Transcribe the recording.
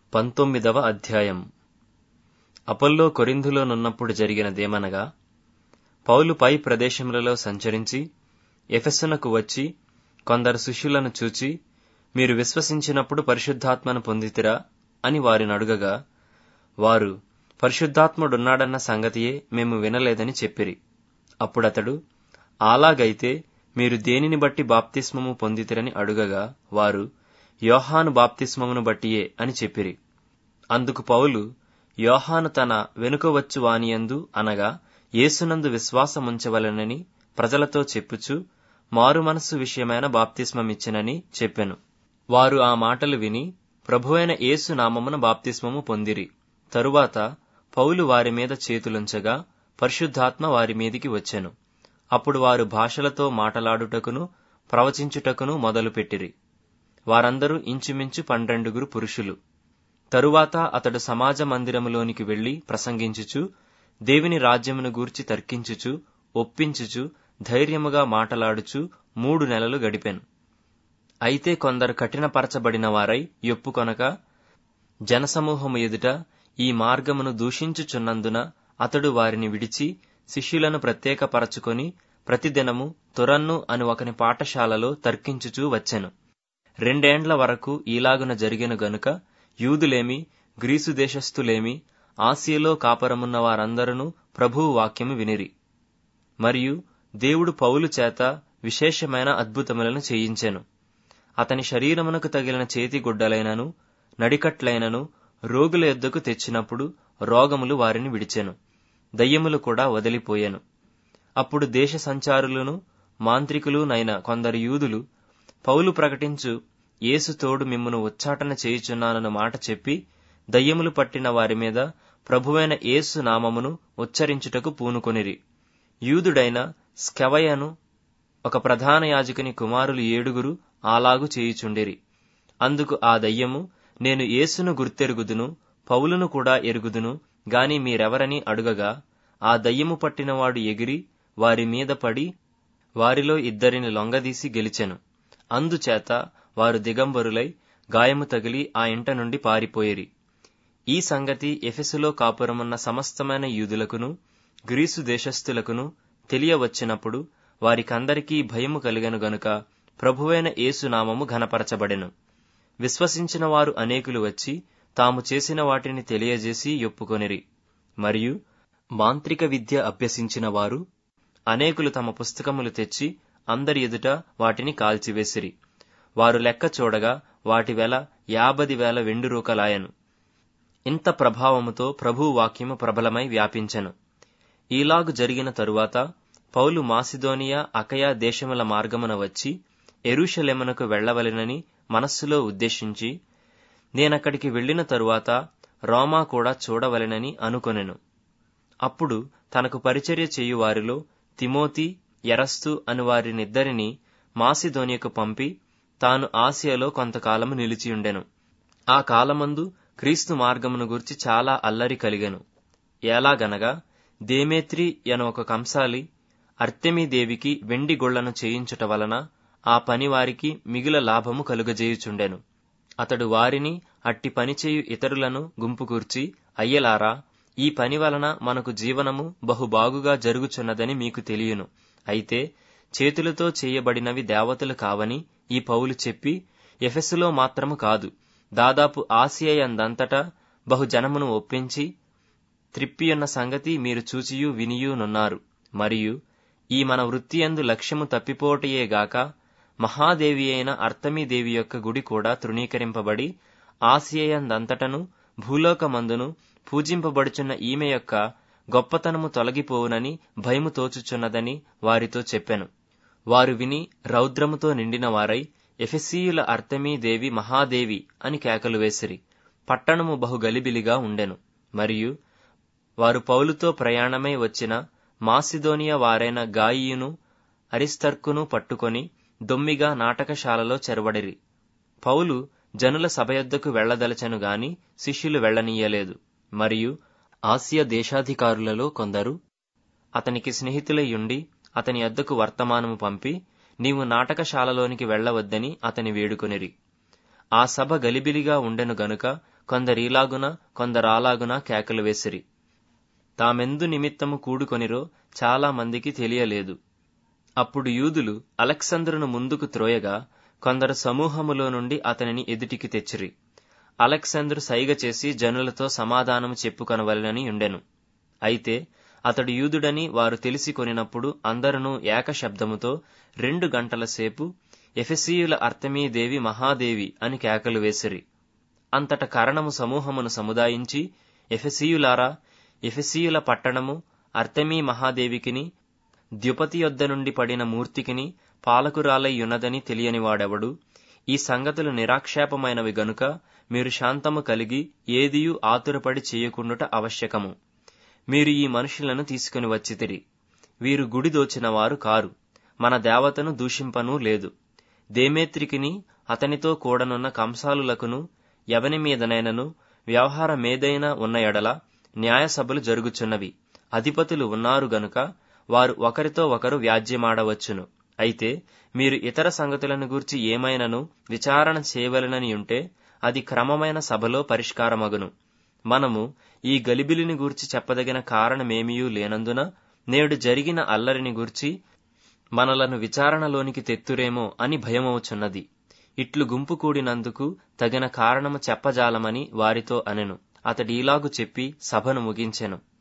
పంతొమ్మిదవ అధ్యాయం అపొల్లో కొరింథులోనున్నప్పుడు జరిగినదేమనగా పౌలు పై ప్రదేశములలో సంచరించి ఎఫెసునకు వచ్చి కొందరు శిష్యులను చూచి మీరు విశ్వసించినప్పుడు పరిశుద్ధాత్మను పొందితిరా అని వారిని అడుగగా వారు పరిశుద్ధాత్ముడున్నాడన్న సంగతియే మేము వినలేదని చెప్పిరి అప్పుడతడు అలాగైతే మీరు దేనిని బట్టి బాప్తిస్మము పొందితిరని అడుగగా వారు యోహాను బాప్తిస్మమును బట్టియే అని చెప్పిరి అందుకు పౌలు యోహాను తన వెనుక వచ్చు వానియందు అనగా యేసునందు విశ్వాసముంచవలెనని ప్రజలతో చెప్పుచు మారు మనస్సు విషయమైన బాప్తిస్మమిచ్చినని చెప్పెను వారు ఆ మాటలు విని ప్రభువైన యేసు నామమున బాప్తిస్మము పొందిరి తరువాత పౌలు వారి మీద చేతులుంచగా పరిశుద్ధాత్మ వారి మీదికి వచ్చెను అప్పుడు వారు భాషలతో మాటలాడుటకును ప్రవచించుటకును మొదలుపెట్టిరి వారందరూ ఇంచుమించు పన్నెండుగురు పురుషులు తరువాత అతడు సమాజ మందిరములోనికి వెళ్లి ప్రసంగించుచు దేవుని రాజ్యమును గూర్చి తర్కించుచు ఒప్పించుచు ధైర్యముగా మాటలాడుచు మూడు నెలలు గడిపెను అయితే కొందరు కఠినపరచబడిన వారై యొప్పుకొనక జనసమూహము ఎదుట ఈ మార్గమును దూషించుచున్నందున అతడు వారిని విడిచి శిష్యులను ప్రత్యేకపరచుకొని ప్రతిదినము తురన్ను అని ఒకని పాఠశాలలో తర్కించుచూ వచ్చెను రెండేండ్ల వరకు ఈలాగున జరిగిన గనుక యూదులేమి గ్రీసు దేశస్థులేమి ఆసియలో కాపరమున్న వారందరూ ప్రభువు వాక్యము వినిరి మరియు దేవుడు పౌలు చేత విశేషమైన అద్భుతములను చేయించెను అతని శరీరమునకు తగిలిన చేతి గుడ్డలైనను నడికట్లైనను రోగుల యొద్దకు తెచ్చినప్పుడు రోగములు వారిని విడిచెను దయ్యములు కూడా వదిలిపోయెను అప్పుడు దేశ సంచారులను మాంత్రికులునైన కొందరు యూదులు పౌలు ప్రకటించు యేసు తోడు మిమ్మును ఉచ్చాటన చేయుచున్నానన్న మాట చెప్పి దయ్యములు పట్టిన వారి మీద ప్రభువైన యేసు నామమును ఉచ్చరించుటకు పూనుకొనిరి యూదుడైన స్కెవయను ఒక ప్రధాన యాజకుని కుమారులు ఏడుగురు అలాగు చేయుచుండిరి అందుకు ఆ దయ్యము నేను యేసును గుర్తెరుగుదును పౌలును కూడా ఎరుగుదును గాని మీరెవరని అడుగగా ఆ దయ్యము పట్టినవాడు ఎగిరి వారి మీద పడి వారిలో ఇద్దరిని లొంగదీసి గెలిచెను అందుచేత వారు దిగంబరులై గాయము తగిలి ఆ ఇంట నుండి పారిపోయిరి ఈ సంగతి ఎఫెసులో కాపురమున్న సమస్తమైన యూదులకును గ్రీసు దేశస్థులకును తెలియవచ్చినప్పుడు వారికందరికీ భయము కలిగను గనుక ప్రభువైన యేసునామము ఘనపరచబడెను విశ్వసించిన వారు అనేకులు వచ్చి తాము చేసిన వాటిని తెలియజేసి ఒప్పుకొనిరి మరియు మాంత్రిక విద్య అభ్యసించిన వారు అనేకులు తమ పుస్తకములు తెచ్చి అందరి ఎదుట వాటిని కాల్చివేసిరి వారు లెక్క చూడగా వాటి వెల యాభది వేల వెండి రూకలాయను ఇంత ప్రభావముతో ప్రభు వాక్యము ప్రబలమై వ్యాపించెను ఈలాగు జరిగిన తరువాత పౌలు మాసిదోనియా అకయా దేశముల మార్గమున వచ్చి ఎరుషలేమునకు వెళ్లవలెనని మనస్సులో ఉద్దేశించి నేనక్కడికి వెళ్లిన తరువాత రోమా కూడా చూడవలెనని అనుకొనెను అప్పుడు తనకు పరిచర్య చేయు వారిలో తిమోతి ఎరస్తు అను వారినిద్దరిని మాసిధోనియకు పంపి తాను ఆసియాలో కొంతకాలము నిలిచియుండెను ఆ కాలమందు క్రీస్తు మార్గమును గురించి చాలా అల్లరి కలిగెను ఎలాగనగా దేమేత్రి అను ఒక కంసాలి అర్తెమీదేవికి వెండి గొళ్లను చేయించుట వలన ఆ పని వారికి మిగుల లాభము కలుగజేయుచుండెను అతడు వారిని అట్టి పనిచేయు ఇతరులను గుంపుకూర్చి అయ్యలారా ఈ పని వలన మనకు జీవనము బహుబాగుగా జరుగుచున్నదని మీకు తెలియను అయితే చేతులతో చేయబడినవి దేవతలు కావని ఈ పౌలు చెప్పి ఎఫెసులో మాత్రము కాదు దాదాపు ఆసియాయందంతటా బహుజనమును ఒప్పించి త్రిప్పియున్న సంగతి మీరు చూచియు వినియునున్నారు మరియు ఈ మన వృత్తియందు లక్ష్యము తప్పిపోవటయేగాక మహాదేవి అయిన అర్తమీదేవి యొక్క గుడి కూడా తృణీకరింపబడి ఆసియాయందంతటను భూలోకమందును పూజింపబడుచున్న ఈమె యొక్క గొప్పతనము తొలగిపోవునని భయము తోచుచున్నదని వారితో చెప్పెను వారు విని రౌద్రముతో నిండిన వారై ఎఫెసీయుల అర్తమీ దేవి మహాదేవి అని కేకలు వేసిరి పట్టణము బహు గలిబిలిగా ఉండెను మరియు వారు పౌలుతో ప్రయాణమై వచ్చిన మాసిదోనియా వారైన గాయియును అరిస్తర్కును పట్టుకొని దొమ్మిగా నాటకశాలలో చెరబడిరి పౌలు జనుల సభయొద్దకు వెళ్లదలచెను గాని శిష్యులు వెళ్లనీయలేదు మరియు ఆసియా దేశాధికారులలో కొందరు అతనికి స్నేహితులయ్యుండి అతని యొద్దకు వర్తమానము పంపి నీవు నాటకశాలలోనికి వెళ్లవద్దని అతని వేడుకొనిరి ఆ సభ గలిబిలిగా ఉండెను గనుక కొందరీలాగున కొందరాలాగున కేకలు వేసిరి తామెందు నిమిత్తము కూడుకొనిరో చాలా మందికి తెలియలేదు అప్పుడు యూదులు అలెక్సంద్రును ముందుకు త్రోయగా కొందరు సమూహములో నుండి అతనిని ఎదుటికి తెచ్చిరి అలెక్సంద్రు సైగ చేసి జనులతో సమాధానము చెప్పుకొనవలెనని ఉండెను అయితే అతడు యూదుడని వారు తెలిసి కొనినప్పుడు అందరును ఏక శబ్దముతో రెండు గంటల సేపు ఎఫెసీయుల అర్తమీదేవి మహాదేవి అని కేకలు వేసిరి అంతట కరణము సమూహమును సముదాయించి ఎఫెసీయులారా ఎఫెసీయుల పట్టణము అర్తమీ మహాదేవికిని ద్యుపతి యొద్ద నుండి పడిన మూర్తికిని పాలకురాలై యున్నదని తెలియని వాడెవడు ఈ సంగతులు నిరాక్షేపమైనవి గనుక మీరు శాంతము కలిగి ఏదియు ఆతురపడి చేయకుండుట ఆవశ్యకము మీరు ఈ మనుషులను తీసుకుని వచ్చితిరి వీరు గుడి దోచిన వారు కారు మన దేవతను దూషింపనూ లేదు దేమేత్రికిని అతనితో కూడనున్న కంసాలులకును ఎవని మీదనైనను వ్యవహారమేదైనా ఉన్న ఎడల న్యాయసభలు జరుగుచున్నవి అధిపతులు ఉన్నారు గనుక వారు ఒకరితో ఒకరు వ్యాజ్యమాడవచ్చును అయితే మీరు ఇతర సంగతులను గూర్చి ఏమైనను విచారణ చేయవలనని ఉంటే అది క్రమమైన సభలో పరిష్కారమగును మనము ఈ గలిబిలిని గూర్చి చెప్పదగిన కారణమేమియూ లేనందున నేడు జరిగిన అల్లరిని గూర్చి మనలను విచారణలోనికి తెత్తురేమో అని భయమవుచున్నది ఇట్లు గుంపు కూడినందుకు తగిన కారణము చెప్పజాలమని వారితో అనెను అతడీలాగు చెప్పి సభను ముగించెను